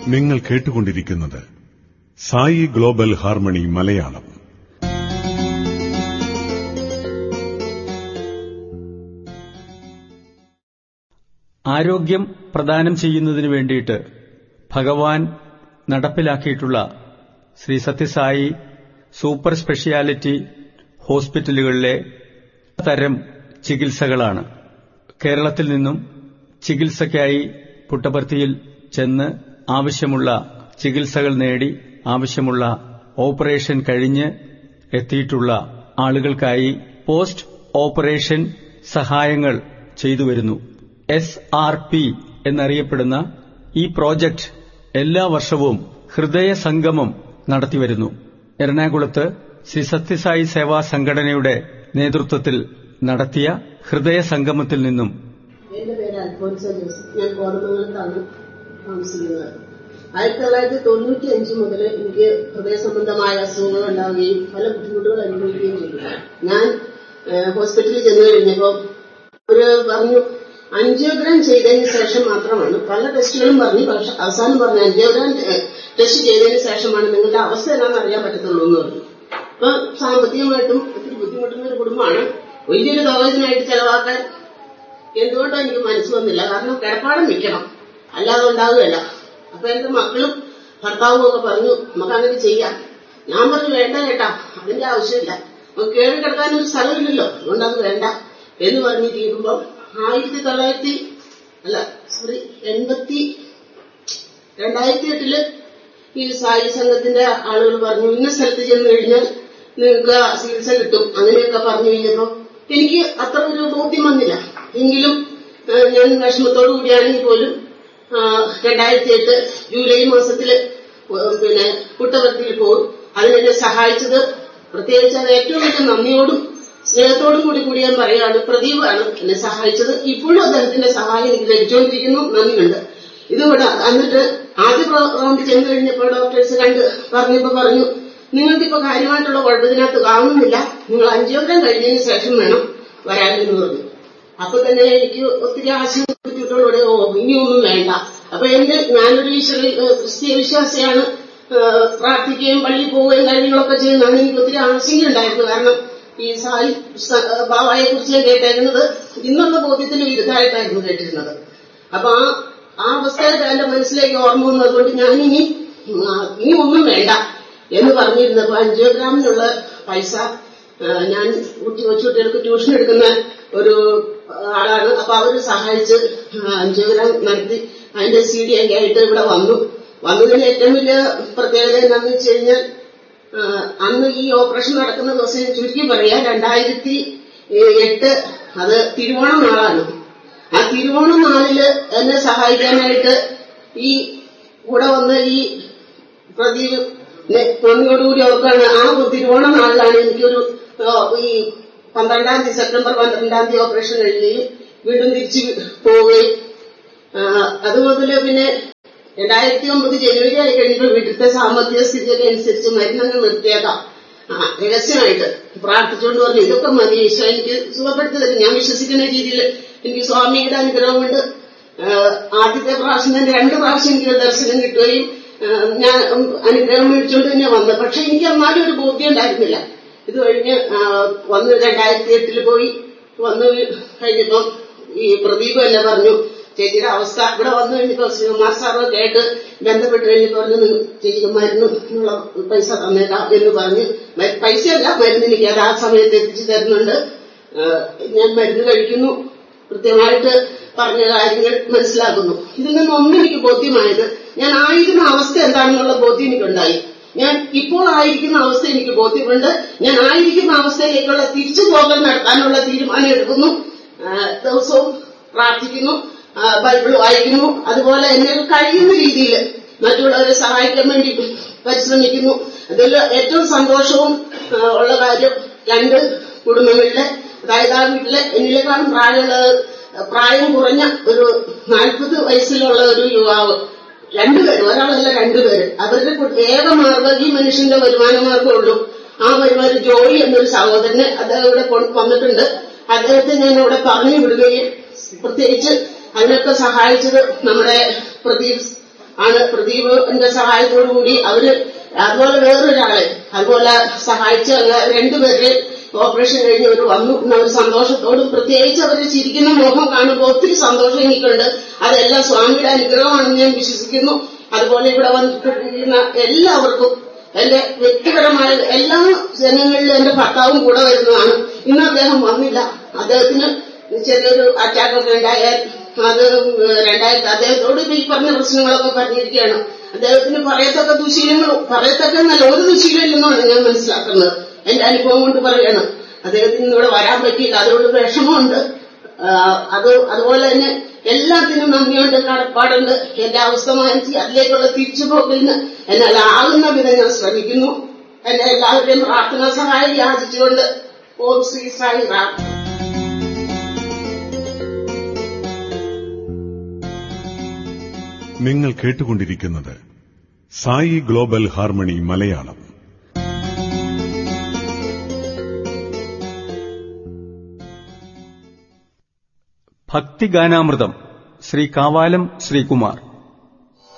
നിങ്ങൾ കേട്ടുകൊണ്ടിരിക്കുന്നത് Sai global harmony Malayalam ആരോഗ്യം പ്രദാനം ചെയ്യുന്നതിനു വേണ്ടിയിട്ട് ഭഗവാൻ നടപ്പിലാക്കിയിട്ടുള്ള ശ്രീ സത്യസായി സൂപ്പർ സ്പെഷ്യാലിറ്റി ഹോസ്പിറ്റലുകളിലെ തരം ചികിത്സകളാണ് കേരളത്തിൽ നിന്നും ചികിത്സയ്ക്കായി പുട്ടപർത്തിയിൽ ചെന്ന് ആവശ്യമുള്ള ചികിത്സകൾ നേടി ആവശ്യമുള്ള ഓപ്പറേഷൻ കഴിഞ്ഞ് എത്തിയിട്ടുള്ള ആളുകൾക്കായി പോസ്റ്റ് ഓപ്പറേഷൻ സഹായങ്ങൾ ചെയ്തുവരുന്നു എസ് ആർ പി എന്നറിയപ്പെടുന്ന ഈ പ്രോജക്റ്റ് എല്ലാ വർഷവും ഹൃദയ സംഗമം നടത്തിവരുന്നു എറണാകുളത്ത് ശ്രീ സത്യസായി സേവാ സംഘടനയുടെ നേതൃത്വത്തിൽ നടത്തിയ ഹൃദയ സംഗമത്തിൽ നിന്നും എന്റെ പേര് അൽഫോൻസോ ജോസഫ് ഞാൻ കോതമംഗലത്താണ് താമസിക്കുന്നത് ആയിരത്തി തൊള്ളായിരത്തി തൊണ്ണൂറ്റി അഞ്ച് മുതൽ എനിക്ക് ഹൃദയ സംബന്ധമായ അസുഖങ്ങൾ ഉണ്ടാവുകയും പല ബുദ്ധിമുട്ടുകൾ അനുഭവിക്കുകയും ചെയ്തു ഞാൻ ഏഹ്, ഹോസ്പിറ്റലിൽ ചെന്ന് കഴിഞ്ഞപ്പോൾ അവര് പറഞ്ഞു അഞ്ചിയോഗ്രാം ചെയ്തതിന് ശേഷം മാത്രമാണ് പല ടെസ്റ്റുകളും പറഞ്ഞു പക്ഷെ അവസാനം പറഞ്ഞു അഞ്ചിയോഗ്രാം ഏഹ്, ടെസ്റ്റ് ചെയ്തതിന് ശേഷമാണ് നിങ്ങളുടെ അവസ്ഥ എന്താണെന്ന് അറിയാൻ പറ്റത്തുള്ളൂ എന്ന് പറഞ്ഞു അപ്പൊ സാമ്പത്തികമായിട്ടും ഒത്തിരി ബുദ്ധിമുട്ടുന്ന ഒരു കുടുംബമാണ് വലിയൊരു തുക ഇതിനായിട്ട് ചെലവാക്കാൻ എന്തുകൊണ്ടോ എനിക്ക് മനസ്സ് വന്നില്ല കാരണം കിടപ്പാടം നിൽക്കണം അല്ലാതെ ഉണ്ടാവുകയല്ല അപ്പൊ എന്റെ മക്കളും ഭർത്താവും ഒക്കെ പറഞ്ഞു നമുക്ക് അങ്ങനെ ചെയ്യാം ഞാൻ പറഞ്ഞു വേണ്ട കേട്ടാ അതിന്റെ ആവശ്യമില്ല നമുക്ക് കേറി കിടക്കാൻ ഒരു സ്ഥലമില്ലല്ലോ അതുകൊണ്ട് അത് വേണ്ട എന്ന് പറഞ്ഞിരിക്കുമ്പോൾ ആയിരത്തി തൊള്ളായിരത്തി അല്ല സോറി എൺപത്തി രണ്ടായിരത്തി എട്ടില് ഈ സായി സംഘത്തിന്റെ ആളുകൾ പറഞ്ഞു ഇന്ന സ്ഥലത്ത് ചെന്ന് കഴിഞ്ഞാൽ നിങ്ങൾക്ക് ആ ചികിത്സ കിട്ടും അങ്ങനെയൊക്കെ പറഞ്ഞു കഴിഞ്ഞപ്പോ എനിക്ക് അത്ര ഒരു ബോധ്യം വന്നില്ല എങ്കിലും ഏഹ്, ഞാൻ വിഷമത്തോടു കൂടിയാണെങ്കിൽ പോലും ആ, രണ്ടായിരത്തി എട്ട് ജൂലൈ മാസത്തില് ഏഹ്, പിന്നെ കുട്ടവർത്തിയിൽ പോകും അതിനെന്നെ സഹായിച്ചത് പ്രത്യേകിച്ച് അത് ഏറ്റവും വലിയ നന്ദിയോടും സ്നേഹത്തോടും കൂടി കൂടി ഞാൻ പറയാണ് പ്രദീപാണ് എന്നെ സഹായിച്ചത് ഇപ്പോഴും അദ്ദേഹത്തിന്റെ സഹായം എനിക്ക് ലഭിച്ചുകൊണ്ടിരിക്കുന്നു നന്ദിയുണ്ട് ഇതുകൂടെ എന്നിട്ട് ആദ്യ റൗണ്ട് ചെന്ന് കഴിഞ്ഞപ്പോൾ ഡോക്ടേഴ്സ് കണ്ട് പറഞ്ഞപ്പോ പറഞ്ഞു നിങ്ങൾക്കിപ്പോ കാര്യമായിട്ടുള്ള കുഴപ്പം ഇതിനകത്ത് കാണുന്നില്ല നിങ്ങൾ അഞ്ചോഗ്രാം കഴിഞ്ഞതിന് ശേഷം വേണം വരാനെന്ന് പറഞ്ഞു അപ്പൊ തന്നെ എനിക്ക് ഒത്തിരി ആശങ്ക ബുദ്ധിമുട്ടുകളോടെ ഓ ഇനിയൊന്നും വേണ്ട അപ്പൊ എന്റെ ഞാനൊരു ഈശ്വര ഏഹ്, ക്രിസ്തീയ വിശ്വാസിയാണ് ഏഹ്, പ്രാർത്ഥിക്കുകയും പള്ളിയിൽ പോവുകയും കാര്യങ്ങളൊക്കെ ചെയ്യുന്നതാണ് എനിക്ക് ഒത്തിരി ആശങ്കയുണ്ടായിരുന്നു കാരണം ഈ സായി സ- ബാബായെ കുറിച്ച് ഞാൻ കേട്ടേക്കുന്നത് ഇന്നുള്ള ബോധ്യത്തിന് വിരുദ്ധമായിട്ടായിരുന്നു കേട്ടിരുന്നത് അപ്പൊ ആ ആ അവസ്ഥയിൽ എന്റെ മനസ്സിലേക്ക് ഓർമ്മ വന്നു അതുകൊണ്ട് ഞാനിനി ആ, ഇനി ഒന്നും വേണ്ട എന്ന് പറഞ്ഞിരുന്നപ്പോ അഞ്ചോഗ്രാമിനുള്ള പൈസ ആ, ഞാൻ കുട്ടി കൊച്ചുകുട്ടികൾക്ക് ട്യൂഷൻ എടുക്കുന്ന ഒരു ആളാണ് അപ്പൊ അവര് സഹായിച്ച് അഞ്ചോഗ്രാം നടത്തി അതിന്റെ സി ഡി ഒക്കെ ആയിട്ട് ഇവിടെ വന്നു വന്നതിന് ഏറ്റവും വലിയ പ്രത്യേകത എന്താണെന്ന് വെച്ച് കഴിഞ്ഞാൽ ആ, അന്ന് ഈ ഓപ്പറേഷൻ നടക്കുന്ന ദിവസം ഞാൻ ചുരുക്കി പറയാം രണ്ടായിരത്തി എട്ട് അത് തിരുവോണം നാളാണ് ആ തിരുവോണം നാളില് എന്നെ സഹായിക്കാനായിട്ട് ഈ കൂടെ വന്ന ഈ പ്രദീപ് നന്ദിയോടുകൂടി ഓർക്കാണ് ആ തിരുവോണം നാളിലാണ് എനിക്കൊരു ആ, ഈ പന്ത്രണ്ടാം തീയതി സെപ്റ്റംബർ പന്ത്രണ്ടാം തീയതി ഓപ്പറേഷൻ കഴിയുകയും വീണ്ടും തിരിച്ചു പോവുകയും ആ, അതുമുതല് പിന്നെ രണ്ടായിരത്തി ഒമ്പത് ജനുവരി ആയി കഴിഞ്ഞപ്പോൾ വീട്ടിലത്തെ സാമ്പത്തിക സ്ഥിതിയൊക്കെ അനുസരിച്ച് മരുന്നങ്ങ് നിർത്തിയേക്കാം ആ, രഹസ്യമായിട്ട് പ്രാർത്ഥിച്ചുകൊണ്ട് പറഞ്ഞു ഇതൊക്കെ മതി ഈശോ എനിക്ക് സുഖപ്പെടുത്തി തരും ഞാൻ വിശ്വസിക്കുന്ന രീതിയിൽ എനിക്ക് സ്വാമിയുടെ അനുഗ്രഹം കൊണ്ട് ആ, ആദ്യത്തെ പ്രാവശ്യം തന്നെ രണ്ട് പ്രാവശ്യം എനിക്ക് ദർശനം കിട്ടുകയും ആ, ഞാൻ അനുഗ്രഹം മേടിച്ചുകൊണ്ട് തന്നെ വന്നത് പക്ഷെ എനിക്ക് എന്നാലും ഒരു ബോധ്യം ഉണ്ടായിരുന്നില്ല ഇത് കഴിഞ്ഞ് ആ, വന്ന് രണ്ടായിരത്തി എട്ടില് പോയി വന്ന് കഴിഞ്ഞപ്പം ഈ പ്രദീപ് എന്നെ പറഞ്ഞു ചേച്ചിയുടെ അവസ്ഥ ഇവിടെ വന്നു കഴിഞ്ഞപ്പോ ശ്രീകുമാർ സാറൊക്കെ ആയിട്ട് ബന്ധപ്പെട്ട് കഴിഞ്ഞപ്പോ പറഞ്ഞു "നിങ്ങൾ ചേച്ചിക്ക് മരുന്നിനുള്ള പൈസ തന്നേക്കാം എന്ന് പറഞ്ഞ് മ- പൈസയല്ല മരുന്ന് എനിക്ക് അത് ആ സമയത്ത് എത്തിച്ചു തരുന്നുണ്ട് ആ, ഞാൻ മരുന്ന് കഴിക്കുന്നു കൃത്യമായിട്ട് പറഞ്ഞ കാര്യങ്ങൾ മനസ്സിലാക്കുന്നു ഇതിൽ നിന്നൊന്നും എനിക്ക് ബോധ്യമായത് ഞാൻ ആയിരുന്ന അവസ്ഥ എന്താണെന്നുള്ള ബോധ്യം എനിക്കുണ്ടായി ഞാൻ ഇപ്പോൾ ആയിരിക്കുന്ന അവസ്ഥ എനിക്ക് ബോധ്യമുണ്ട് ഞാൻ ആയിരിക്കുന്ന അവസ്ഥയിലേക്കുള്ള തിരിച്ചു പോകൽ നടത്താനുള്ള തീരുമാനം എടുക്കുന്നു ആ, ദിവസവും പ്രാർത്ഥിക്കുന്നു ആ, ബൈബിൾ വായിക്കുന്നു അതുപോലെ എന്നെ കഴിയുന്ന രീതിയിൽ മറ്റുള്ളവരെ സഹായിക്കാൻ വേണ്ടി പരിശ്രമിക്കുന്നു അതിൽ ഏറ്റവും സന്തോഷവും ആ, ഉള്ള കാര്യം രണ്ട് കുടുംബങ്ങളിലെ അതായത് ആ വീട്ടിലെ എന്നിലേക്കാളും പ്രായമുള്ള പ്രായം കുറഞ്ഞ ഒരു നാൽപ്പത് വയസ്സിലുള്ള ഒരു യുവാവ് രണ്ടുപേര് ഒരാളല്ല രണ്ടുപേര് അവരുടെ കു- ഏക മാർഗം ഈ മനുഷ്യന്റെ വരുമാന മാർഗ്ഗമേ ഉള്ളൂ ആ വരുമാനം ജോയി എന്നൊരു സഹോദരനെ അദ്ദേഹം ഇവിടെ കൊണ്ട് വന്നിട്ടുണ്ട് അദ്ദേഹത്തെ ഞാൻ ഇവിടെ പറഞ്ഞു വിടുകയും പ്രത്യേകിച്ച് അതിനൊക്കെ സഹായിച്ചത് നമ്മുടെ പ്രദീപ് ആണ് പ്രദീപിന്റെ സഹായത്തോടു കൂടി അവര് അതുപോലെ വേറൊരാളെ അതുപോലെ സഹായിച്ച രണ്ടുപേര് ഓപ്പറേഷൻ കഴിഞ്ഞ് അവർ വന്നു അവർ സന്തോഷത്തോടും പ്രത്യേകിച്ച് അവർ ചിരിക്കുന്ന മുഖം കാണുമ്പോൾ ഒത്തിരി സന്തോഷം എനിക്കുണ്ട് അതെല്ലാം സ്വാമിയുടെ അനുഗ്രഹമാണെന്ന് ഞാൻ വിശ്വസിക്കുന്നു അതുപോലെ ഇവിടെ വന്നിട്ടിരിക്കുന്ന എല്ലാവർക്കും എന്റെ വ്യക്തിപരമായ എല്ലാ ജനങ്ങളിലും എന്റെ ഭർത്താവും കൂടെ വരുന്നതാണ് ഇന്ന് അദ്ദേഹം വന്നില്ല അദ്ദേഹത്തിന് ചെറിയൊരു അറ്റാക്കൊക്കെ ഉണ്ടായാൽ അത് രണ്ടായിരത്തി അദ്ദേഹത്തോട് ഈ പറഞ്ഞ പ്രശ്നങ്ങളൊക്കെ പറഞ്ഞിരിക്കുകയാണ് അദ്ദേഹത്തിന് പറയത്തക്ക ദുശീലങ്ങളും പറയത്തക്ക നല്ല ഒരു ദുശീലമില്ലെന്നാണ് ഞാൻ മനസ്സിലാക്കുന്നത് എന്റെ അനുഭവം കൊണ്ട് പറയാണ് അദ്ദേഹത്തിന് ഇവിടെ വരാൻ പറ്റിയില്ല അതുകൊണ്ട് വിഷമമുണ്ട് അത് അതുപോലെ തന്നെ എല്ലാത്തിനും നന്ദിയുണ്ട് കടപ്പാടുണ്ട് എന്റെ അവസ്ഥ മാനിച്ച് അതിലേക്കുള്ള തിരിച്ചുപോക്കിന് എന്നാൽ ആകുന്ന വിധം ഞാൻ ശ്രമിക്കുന്നു എന്റെ എല്ലാവരുടെയും പ്രാർത്ഥനാ സഹായം യാചിച്ചുകൊണ്ട് ഓം ശ്രീ സായി റാം നിങ്ങൾ കേട്ടുകൊണ്ടിരിക്കുന്നത് സായി ഗ്ലോബൽ ഹാർമണി മലയാളം ഭക്തിഗാനാമൃതം ശ്രീ കാവാലം ശ്രീകുമാർ